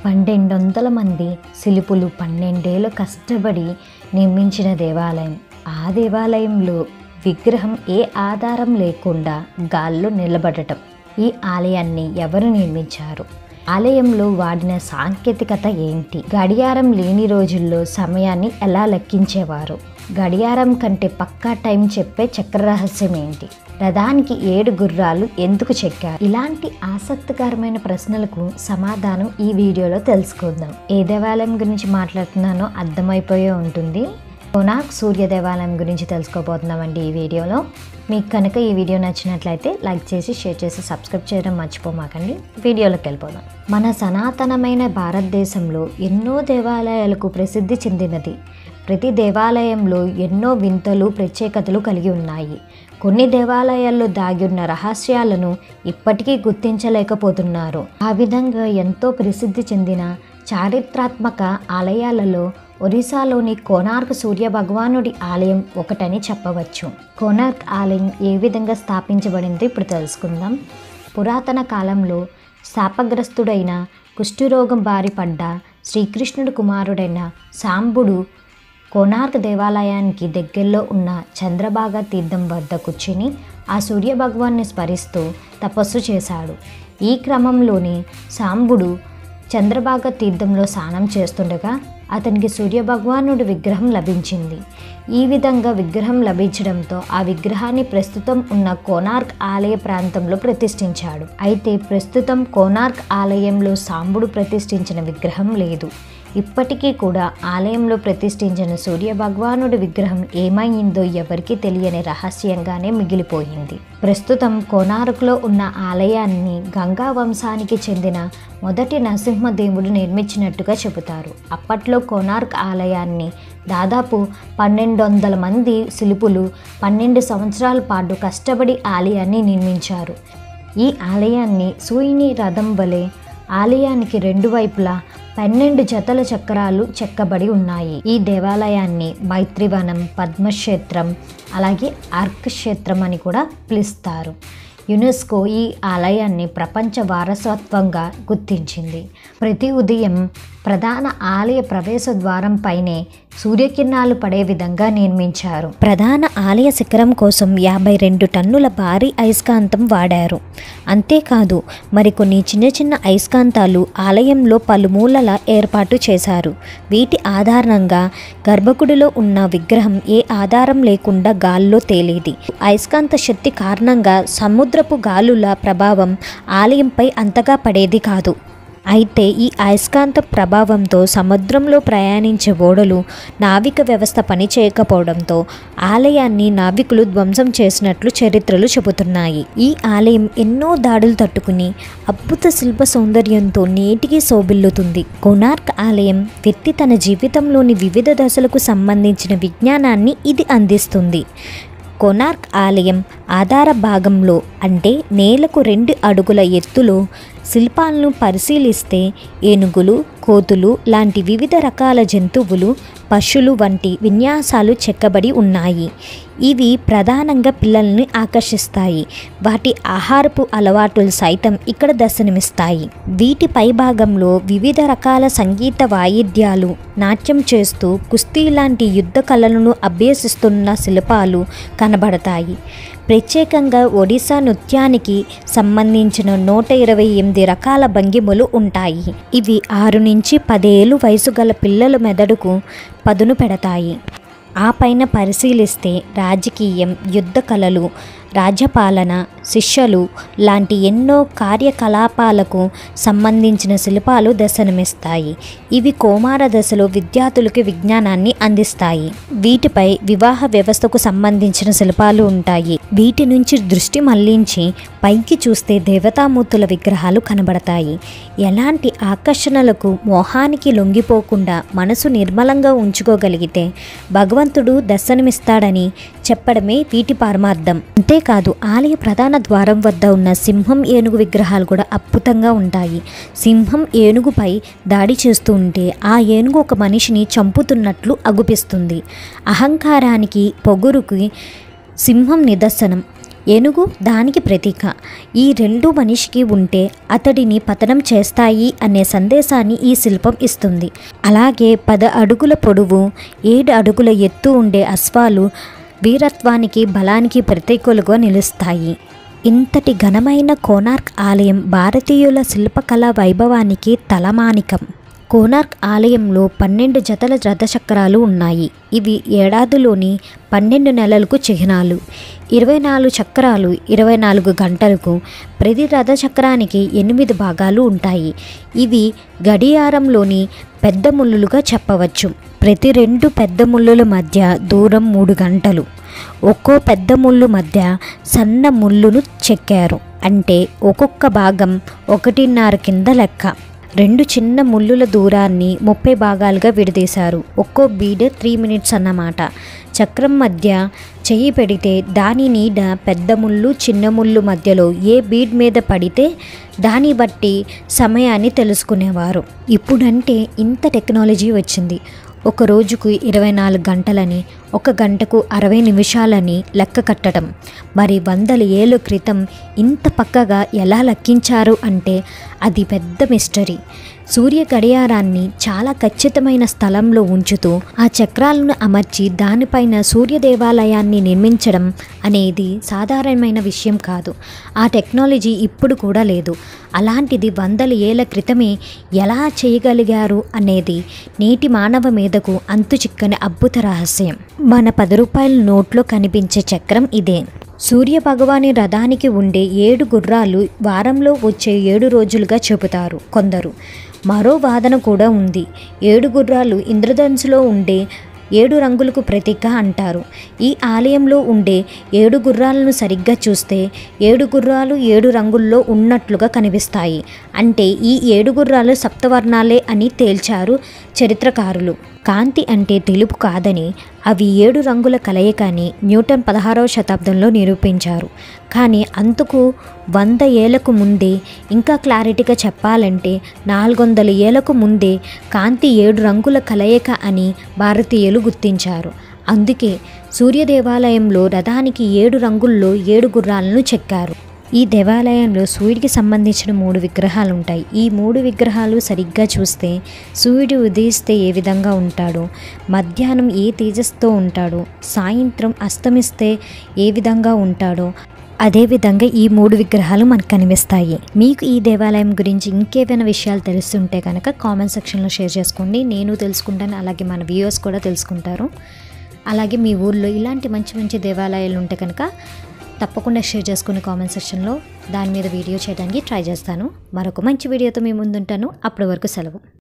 పన్నెండు వందల మంది శిల్పులు పన్నెండేళ్ళు కష్టపడి నిర్మించిన దేవాలయం ఆ దేవాలయంలో విగ్రహం ఏ ఆధారం లేకుండా గాల్లో నిలబడటం ఈ ఆలయాన్ని ఎవరు నిర్మించారు ఆలయంలో వాడిన సాంకేతికత ఏంటి గడియారం లేని రోజుల్లో సమయాన్ని ఎలా లెక్కించేవారు గడియారం కంటే పక్కా టైం చెప్పే చక్ర రహస్యం ఏంటి రథానికి ఏడు గుర్రాలు ఎందుకు చెక్కారు ఇలాంటి ఆసక్తికరమైన ప్రశ్నలకు సమాధానం ఈ వీడియోలో తెలుసుకుందాం ఏ దేవాలయం గురించి మాట్లాడుతున్నానో అర్థమైపోయే ఉంటుంది కోనార్క్ సూర్య దేవాలయం గురించి తెలుసుకోబోతున్నామండి ఈ వీడియోలో మీకు కనుక ఈ వీడియో నచ్చినట్లయితే లైక్ చేసి షేర్ చేసి సబ్స్క్రైబ్ చేయడం మర్చిపోమాకండి వీడియోలోకి వెళ్ళిపోదాం మన సనాతనమైన భారతదేశంలో ఎన్నో దేవాలయాలకు ప్రసిద్ధి చెందినది ప్రతి దేవాలయంలో ఎన్నో వింతలు ప్రత్యేకతలు కలిగి ఉన్నాయి కొన్ని దేవాలయాల్లో దాగి ఉన్న రహస్యాలను ఇప్పటికీ గుర్తించలేకపోతున్నారు ఆ విధంగా ఎంతో ప్రసిద్ధి చెందిన చారిత్రాత్మక ఆలయాలలో ఒరిస్సాలోని కోనార్క్ సూర్య భగవానుడి ఆలయం ఒకటని చెప్పవచ్చు కోనార్క్ ఆలయం ఏ విధంగా స్థాపించబడిందో ఇప్పుడు తెలుసుకుందాం పురాతన కాలంలో శాపగ్రస్తుడైన కుష్ఠరోగం బారి పడ్డ శ్రీకృష్ణుడు కుమారుడైన సాంబుడు కోనార్క్ దేవాలయానికి దగ్గరలో ఉన్న చంద్రభాగ తీర్థం వద్ద కూర్చుని ఆ సూర్య భగవాన్ని స్మరిస్తూ తపస్సు చేశాడు ఈ క్రమంలోని సాంబుడు చంద్రభాగ తీర్థంలో స్నానం చేస్తుండగా అతనికి సూర్యభగవానుడి విగ్రహం లభించింది ఈ విధంగా విగ్రహం లభించడంతో ఆ విగ్రహాన్ని ప్రస్తుతం ఉన్న కోనార్క్ ఆలయ ప్రాంతంలో ప్రతిష్ఠించాడు అయితే ప్రస్తుతం కోనార్క్ ఆలయంలో సాంబుడు ప్రతిష్ఠించిన విగ్రహం లేదు ఇప్పటికీ కూడా ఆలయంలో ప్రతిష్ఠించిన సూర్య భగవానుడి విగ్రహం ఏమైందో ఎవరికీ తెలియని రహస్యంగానే మిగిలిపోయింది ప్రస్తుతం కోనార్క్లో ఉన్న ఆలయాన్ని గంగా వంశానికి చెందిన మొదటి నరసింహదేవుడు నిర్మించినట్టుగా చెబుతారు అప్పట్లో కోనార్క్ ఆలయాన్ని దాదాపు పన్నెండు వందల మంది శిల్పులు పన్నెండు సంవత్సరాల పాటు కష్టపడి ఆలయాన్ని నిర్మించారు ఈ ఆలయాన్ని సూయిని రథం వలె ఆలయానికి రెండు వైపులా పన్నెండు జతల చక్రాలు చెక్కబడి ఉన్నాయి ఈ దేవాలయాన్ని మైత్రివనం పద్మక్షేత్రం అలాగే అర్క్ క్షేత్రం అని కూడా పిలుస్తారు యునెస్కో ఈ ఆలయాన్ని ప్రపంచ వారసత్వంగా గుర్తించింది ప్రతి ఉదయం ప్రధాన ఆలయ ప్రవేశ ద్వారం పైనే సూర్యకిరణాలు పడే విధంగా నిర్మించారు ప్రధాన ఆలయ శిఖరం కోసం యాభై రెండు టన్నుల భారీ అయస్కాంతం వాడారు అంతేకాదు మరికొన్ని చిన్న చిన్న అయస్కాంతాలు ఆలయంలో పలుమూలల ఏర్పాటు చేశారు వీటి ఆధారంగా గర్భగుడిలో ఉన్న విగ్రహం ఏ ఆధారం లేకుండా గాల్లో తేలేది అయస్కాంత శక్తి కారణంగా సముద్రపు గాలుల ప్రభావం ఆలయంపై అంతగా పడేది కాదు అయితే ఈ అయస్కాంత ప్రభావంతో సముద్రంలో ప్రయాణించే ఓడలు నావిక వ్యవస్థ పనిచేయకపోవడంతో ఆలయాన్ని నావికులు ధ్వంసం చేసినట్లు చరిత్రలు చెబుతున్నాయి ఈ ఆలయం ఎన్నో దాడులు తట్టుకుని అద్భుత శిల్ప సౌందర్యంతో నేటికి శోభిల్లుతుంది కోనార్క్ ఆలయం వ్యక్తి తన జీవితంలోని వివిధ దశలకు సంబంధించిన విజ్ఞానాన్ని ఇది అందిస్తుంది కోనార్క్ ఆలయం ఆధార భాగంలో అంటే నేలకు రెండు అడుగుల ఎత్తులో శిల్పాలను పరిశీలిస్తే ఏనుగులు కోతులు లాంటి వివిధ రకాల జంతువులు పశువులు వంటి విన్యాసాలు చెక్కబడి ఉన్నాయి ఇవి ప్రధానంగా పిల్లల్ని ఆకర్షిస్తాయి వాటి ఆహారపు అలవాటులు సైతం ఇక్కడ దర్శనమిస్తాయి వీటి పైభాగంలో వివిధ రకాల సంగీత వాయిద్యాలు నాట్యం చేస్తూ కుస్తీ లాంటి యుద్ధ కళలను అభ్యసిస్తున్న శిల్పాలు కనబడతాయి ప్రత్యేకంగా ఒడిశా నృత్యానికి సంబంధించిన నూట ఇరవై ఎనిమిది రకాల భంగిమలు ఉంటాయి ఇవి ఆరు నుంచి పదేళ్ళు వయసు గల పిల్లల మెదడుకు పదును పెడతాయి ఆ పైన పరిశీలిస్తే రాజకీయం యుద్ధ కళలు రాజ్యపాలన శిష్యులు లాంటి ఎన్నో కార్యకలాపాలకు సంబంధించిన శిల్పాలు దర్శనమిస్తాయి ఇవి కోమార దశలో విద్యార్థులకు విజ్ఞానాన్ని అందిస్తాయి వీటిపై వివాహ వ్యవస్థకు సంబంధించిన శిల్పాలు ఉంటాయి వీటి నుంచి దృష్టి మళ్లించి పైకి చూస్తే దేవతామూర్తుల విగ్రహాలు కనబడతాయి ఎలాంటి ఆకర్షణలకు మోహానికి లొంగిపోకుండా మనసు నిర్మలంగా ఉంచుకోగలిగితే భగవంతుడు దర్శనమిస్తాడని చెప్పడమే వీటి పరమార్థం అంతేకాదు ఆలయ ప్రధాన ద్వారం వద్ద ఉన్న సింహం ఏనుగు విగ్రహాలు కూడా అద్భుతంగా ఉంటాయి సింహం ఏనుగుపై దాడి చేస్తూ ఉంటే ఆ ఏనుగు ఒక మనిషిని చంపుతున్నట్లు అగుపిస్తుంది అహంకారానికి పొగురుకి సింహం నిదర్శనం ఏనుగు దానికి ప్రతీక ఈ రెండు మనిషికి ఉంటే అతడిని పతనం చేస్తాయి అనే సందేశాన్ని ఈ శిల్పం ఇస్తుంది అలాగే పద అడుగుల పొడవు ఏడు అడుగుల ఎత్తు ఉండే అశ్వాలు వీరత్వానికి బలానికి ప్రతీకలుగా నిలుస్తాయి ఇంతటి ఘనమైన కోనార్క్ ఆలయం భారతీయుల శిల్పకళా వైభవానికి తలమానికం కోనార్క్ ఆలయంలో పన్నెండు జతల రథచక్రాలు ఉన్నాయి ఇవి ఏడాదిలోని పన్నెండు నెలలకు చిహ్నాలు ఇరవై నాలుగు చక్రాలు ఇరవై నాలుగు గంటలకు ప్రతి రథచక్రానికి ఎనిమిది భాగాలు ఉంటాయి ఇవి గడియారంలోని పెద్ద ముళ్ళులుగా చెప్పవచ్చు ప్రతి రెండు పెద్ద ముళ్ళుల మధ్య దూరం మూడు గంటలు ఒక్కో పెద్ద ముళ్ళు మధ్య సన్న ముళ్ళును చెక్కారు అంటే ఒక్కొక్క భాగం ఒకటిన్నర కింద లెక్క రెండు చిన్న ముళ్ళుల దూరాన్ని ముప్పై భాగాలుగా విడదీశారు ఒక్కో బీడ్ త్రీ మినిట్స్ అన్నమాట చక్రం మధ్య చెయ్యి పెడితే దాని నీడ పెద్ద ముళ్ళు చిన్న ముళ్ళు మధ్యలో ఏ బీడ్ మీద పడితే దాన్ని బట్టి సమయాన్ని తెలుసుకునేవారు ఇప్పుడంటే ఇంత టెక్నాలజీ వచ్చింది ఒక రోజుకు ఇరవై నాలుగు గంటలని ఒక గంటకు అరవై నిమిషాలని లెక్క కట్టడం మరి వందల ఏళ్ళ క్రితం ఇంత పక్కగా ఎలా లెక్కించారు అంటే అది పెద్ద మిస్టరీ సూర్య గడియారాన్ని చాలా ఖచ్చితమైన స్థలంలో ఉంచుతూ ఆ చక్రాలను అమర్చి దానిపైన సూర్య దేవాలయాన్ని నిర్మించడం అనేది సాధారణమైన విషయం కాదు ఆ టెక్నాలజీ ఇప్పుడు కూడా లేదు అలాంటిది వందల ఏళ్ల క్రితమే ఎలా చేయగలిగారు అనేది నేటి మానవ మీదకు అంతు చిక్కని అద్భుత రహస్యం మన పది రూపాయల నోట్లో కనిపించే చక్రం ఇదే సూర్య భగవాని రథానికి ఉండే ఏడు గుర్రాలు వారంలో వచ్చే ఏడు రోజులుగా చెబుతారు కొందరు మరో వాదన కూడా ఉంది ఏడు గుర్రాలు ఇంద్రధనుసులో ఉండే ఏడు రంగులకు ప్రతీక అంటారు ఈ ఆలయంలో ఉండే ఏడు గుర్రాలను సరిగ్గా చూస్తే ఏడు గుర్రాలు ఏడు రంగుల్లో ఉన్నట్లుగా కనిపిస్తాయి అంటే ఈ ఏడు గుర్రాలు సప్తవర్ణాలే అని తేల్చారు చరిత్రకారులు కాంతి అంటే తెలుపు కాదని అవి ఏడు రంగుల కలయిక అని న్యూటన్ పదహారవ శతాబ్దంలో నిరూపించారు కానీ అందుకు వంద ఏళ్లకు ముందే ఇంకా క్లారిటీగా చెప్పాలంటే నాలుగు వందల ఏళ్లకు ముందే కాంతి ఏడు రంగుల కలయిక అని భారతీయులు గుర్తించారు అందుకే సూర్య దేవాలయంలో రథానికి ఏడు రంగుల్లో ఏడు గుర్రాలను చెక్కారు ఈ దేవాలయంలో సూర్యుడికి సంబంధించిన మూడు విగ్రహాలు ఉంటాయి ఈ మూడు విగ్రహాలు సరిగ్గా చూస్తే సూర్యుడు ఉదయిస్తే ఏ విధంగా ఉంటాడో మధ్యాహ్నం ఏ తేజస్తో ఉంటాడో సాయంత్రం అస్తమిస్తే ఏ విధంగా ఉంటాడో అదేవిధంగా ఈ మూడు విగ్రహాలు మనకు కనిపిస్తాయి మీకు ఈ దేవాలయం గురించి ఇంకేమైనా విషయాలు తెలుస్తుంటే కనుక కామెంట్ సెక్షన్లో షేర్ చేసుకోండి నేను తెలుసుకుంటాను అలాగే మన వ్యూవర్స్ కూడా తెలుసుకుంటారు అలాగే మీ ఊర్లో ఇలాంటి మంచి మంచి దేవాలయాలు ఉంటే కనుక తప్పకుండా షేర్ చేసుకుని కామెంట్ సెక్షన్లో దాని మీద వీడియో చేయడానికి ట్రై చేస్తాను మరొక మంచి వీడియోతో మీ ముందుంటాను అప్పటి వరకు సెలవు